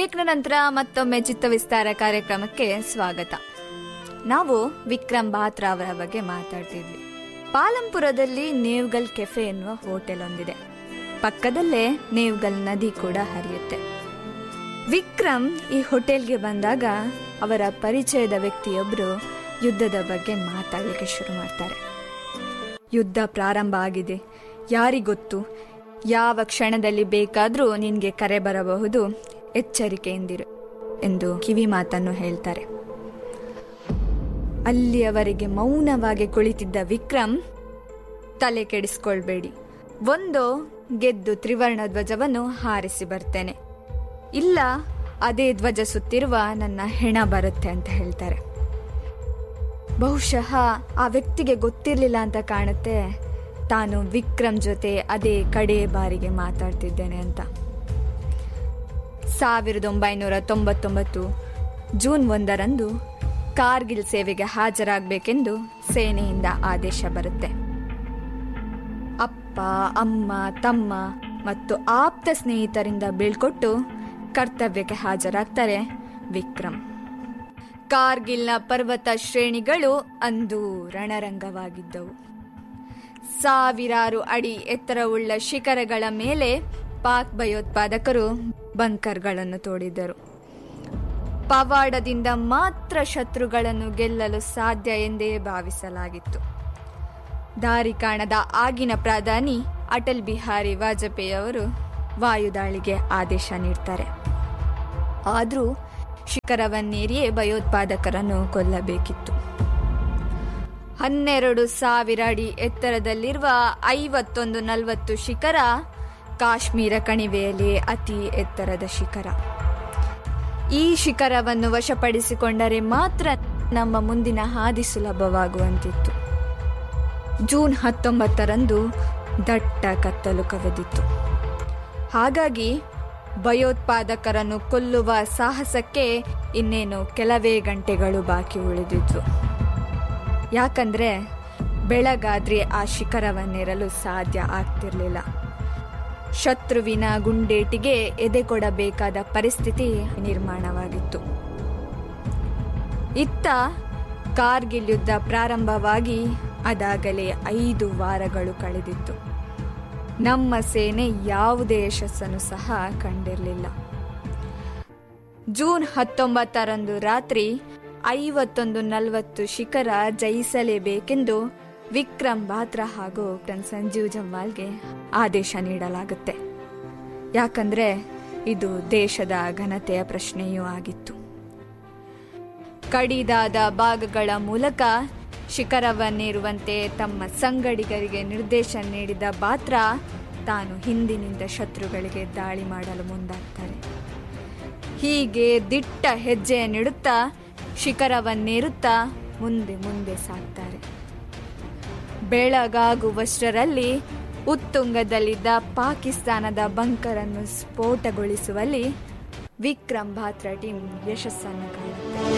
ಬ್ರೇಕ್ನ ನಂತರ ಮತ್ತೊಮ್ಮೆ ಚಿತ್ತ ವಿಸ್ತಾರ ಕಾರ್ಯಕ್ರಮಕ್ಕೆ ಸ್ವಾಗತ ನಾವು ವಿಕ್ರಮ್ ಬಾತ್ರಾ ಅವರ ಬಗ್ಗೆ ಮಾತಾಡ್ತಿದ್ವಿ ಪಾಲಂಪುರದಲ್ಲಿ ನೇವ್ಗಲ್ ಕೆಫೆ ಎನ್ನುವ ಹೋಟೆಲ್ ಒಂದಿದೆ ಪಕ್ಕದಲ್ಲೇ ನೇವ್ಗಲ್ ನದಿ ಕೂಡ ಹರಿಯುತ್ತೆ ವಿಕ್ರಮ್ ಈ ಹೋಟೆಲ್ಗೆ ಬಂದಾಗ ಅವರ ಪರಿಚಯದ ವ್ಯಕ್ತಿಯೊಬ್ಬರು ಯುದ್ಧದ ಬಗ್ಗೆ ಮಾತಾಡಲಿಕ್ಕೆ ಶುರು ಮಾಡ್ತಾರೆ ಯುದ್ಧ ಪ್ರಾರಂಭ ಆಗಿದೆ ಯಾರಿಗೊತ್ತು ಯಾವ ಕ್ಷಣದಲ್ಲಿ ಬೇಕಾದರೂ ನಿನಗೆ ಕರೆ ಬರಬಹುದು ಎಚ್ಚರಿಕೆಯಿಂದಿರು ಎಂದು ಕಿವಿ ಮಾತನ್ನು ಹೇಳ್ತಾರೆ ಅಲ್ಲಿಯವರೆಗೆ ಮೌನವಾಗಿ ಕುಳಿತಿದ್ದ ವಿಕ್ರಮ್ ತಲೆ ಕೆಡಿಸ್ಕೊಳ್ಬೇಡಿ ಒಂದು ಗೆದ್ದು ತ್ರಿವರ್ಣ ಧ್ವಜವನ್ನು ಹಾರಿಸಿ ಬರ್ತೇನೆ ಇಲ್ಲ ಅದೇ ಧ್ವಜ ಸುತ್ತಿರುವ ನನ್ನ ಹೆಣ ಬರುತ್ತೆ ಅಂತ ಹೇಳ್ತಾರೆ ಬಹುಶಃ ಆ ವ್ಯಕ್ತಿಗೆ ಗೊತ್ತಿರಲಿಲ್ಲ ಅಂತ ಕಾಣುತ್ತೆ ತಾನು ವಿಕ್ರಮ್ ಜೊತೆ ಅದೇ ಕಡೆ ಬಾರಿಗೆ ಮಾತಾಡ್ತಿದ್ದೇನೆ ಅಂತ ಸಾವಿರದ ಒಂಬೈನೂರ ತೊಂಬತ್ತೊಂಬತ್ತು ಜೂನ್ ಒಂದರಂದು ಕಾರ್ಗಿಲ್ ಸೇವೆಗೆ ಹಾಜರಾಗಬೇಕೆಂದು ಸೇನೆಯಿಂದ ಆದೇಶ ಬರುತ್ತೆ ಅಪ್ಪ ಅಮ್ಮ ತಮ್ಮ ಮತ್ತು ಆಪ್ತ ಸ್ನೇಹಿತರಿಂದ ಬೀಳ್ಕೊಟ್ಟು ಕರ್ತವ್ಯಕ್ಕೆ ಹಾಜರಾಗ್ತಾರೆ ವಿಕ್ರಮ್ ಕಾರ್ಗಿಲ್ನ ಪರ್ವತ ಶ್ರೇಣಿಗಳು ಅಂದು ರಣರಂಗವಾಗಿದ್ದವು ಸಾವಿರಾರು ಅಡಿ ಎತ್ತರವುಳ್ಳ ಶಿಖರಗಳ ಮೇಲೆ ಪಾಕ್ ಭಯೋತ್ಪಾದಕರು ಬಂಕರ್ಗಳನ್ನು ತೋಡಿದ್ದರು ಪವಾಡದಿಂದ ಮಾತ್ರ ಶತ್ರುಗಳನ್ನು ಗೆಲ್ಲಲು ಸಾಧ್ಯ ಎಂದೇ ಭಾವಿಸಲಾಗಿತ್ತು ದಾರಿ ಕಾಣದ ಆಗಿನ ಪ್ರಧಾನಿ ಅಟಲ್ ಬಿಹಾರಿ ವಾಜಪೇಯಿ ಅವರು ವಾಯುದಾಳಿಗೆ ಆದೇಶ ನೀಡ್ತಾರೆ ಆದರೂ ಶಿಖರವನ್ನೇರಿಯೇ ಭಯೋತ್ಪಾದಕರನ್ನು ಕೊಲ್ಲಬೇಕಿತ್ತು ಹನ್ನೆರಡು ಸಾವಿರ ಅಡಿ ಎತ್ತರದಲ್ಲಿರುವ ಐವತ್ತೊಂದು ನಲವತ್ತು ಶಿಖರ ಕಾಶ್ಮೀರ ಕಣಿವೆಯಲ್ಲಿ ಅತಿ ಎತ್ತರದ ಶಿಖರ ಈ ಶಿಖರವನ್ನು ವಶಪಡಿಸಿಕೊಂಡರೆ ಮಾತ್ರ ನಮ್ಮ ಮುಂದಿನ ಹಾದಿ ಸುಲಭವಾಗುವಂತಿತ್ತು ಜೂನ್ ಹತ್ತೊಂಬತ್ತರಂದು ದಟ್ಟ ಕತ್ತಲು ಕವಿದಿತ್ತು ಹಾಗಾಗಿ ಭಯೋತ್ಪಾದಕರನ್ನು ಕೊಲ್ಲುವ ಸಾಹಸಕ್ಕೆ ಇನ್ನೇನು ಕೆಲವೇ ಗಂಟೆಗಳು ಬಾಕಿ ಉಳಿದಿದ್ವು ಯಾಕಂದ್ರೆ ಬೆಳಗಾದ್ರೆ ಆ ಶಿಖರವನ್ನೇರಲು ಸಾಧ್ಯ ಆಗ್ತಿರ್ಲಿಲ್ಲ ಶತ್ರುವಿನ ಗುಂಡೇಟಿಗೆ ಎದೆ ಕೊಡಬೇಕಾದ ಪರಿಸ್ಥಿತಿ ನಿರ್ಮಾಣವಾಗಿತ್ತು ಇತ್ತ ಕಾರ್ಗಿಲ್ ಯುದ್ಧ ಪ್ರಾರಂಭವಾಗಿ ಅದಾಗಲೇ ಐದು ವಾರಗಳು ಕಳೆದಿತ್ತು ನಮ್ಮ ಸೇನೆ ಯಾವುದೇ ಯಶಸ್ಸನ್ನು ಸಹ ಕಂಡಿರಲಿಲ್ಲ ಜೂನ್ ಹತ್ತೊಂಬತ್ತರಂದು ರಾತ್ರಿ ಐವತ್ತೊಂದು ನಲವತ್ತು ಶಿಖರ ಜಯಿಸಲೇಬೇಕೆಂದು ವಿಕ್ರಮ್ ಬಾತ್ರಾ ಹಾಗೂ ಕ್ಯಾಪ್ಟನ್ ಸಂಜೀವ್ ಜಮ್ವಾಲ್ಗೆ ಆದೇಶ ನೀಡಲಾಗುತ್ತೆ ಯಾಕಂದ್ರೆ ಇದು ದೇಶದ ಘನತೆಯ ಪ್ರಶ್ನೆಯೂ ಆಗಿತ್ತು ಕಡಿದಾದ ಭಾಗಗಳ ಮೂಲಕ ಶಿಖರವನ್ನೇರುವಂತೆ ತಮ್ಮ ಸಂಗಡಿಗರಿಗೆ ನಿರ್ದೇಶನ ನೀಡಿದ ಬಾತ್ರಾ ತಾನು ಹಿಂದಿನಿಂದ ಶತ್ರುಗಳಿಗೆ ದಾಳಿ ಮಾಡಲು ಮುಂದಾಗ್ತಾರೆ ಹೀಗೆ ದಿಟ್ಟ ಹೆಜ್ಜೆಯನ್ನಿಡುತ್ತಾ ಶಿಖರವನ್ನೇರುತ್ತಾ ಮುಂದೆ ಮುಂದೆ ಸಾಗ್ತಾರೆ ಬೆಳಗಾಗುವಷ್ಟರಲ್ಲಿ ಉತ್ತುಂಗದಲ್ಲಿದ್ದ ಪಾಕಿಸ್ತಾನದ ಬಂಕರನ್ನು ಸ್ಫೋಟಗೊಳಿಸುವಲ್ಲಿ ವಿಕ್ರಮ್ ಬಾತ್ರಾ ಟೀಮ್ ಯಶಸ್ಸನ್ನು ಕಾಣುತ್ತೆ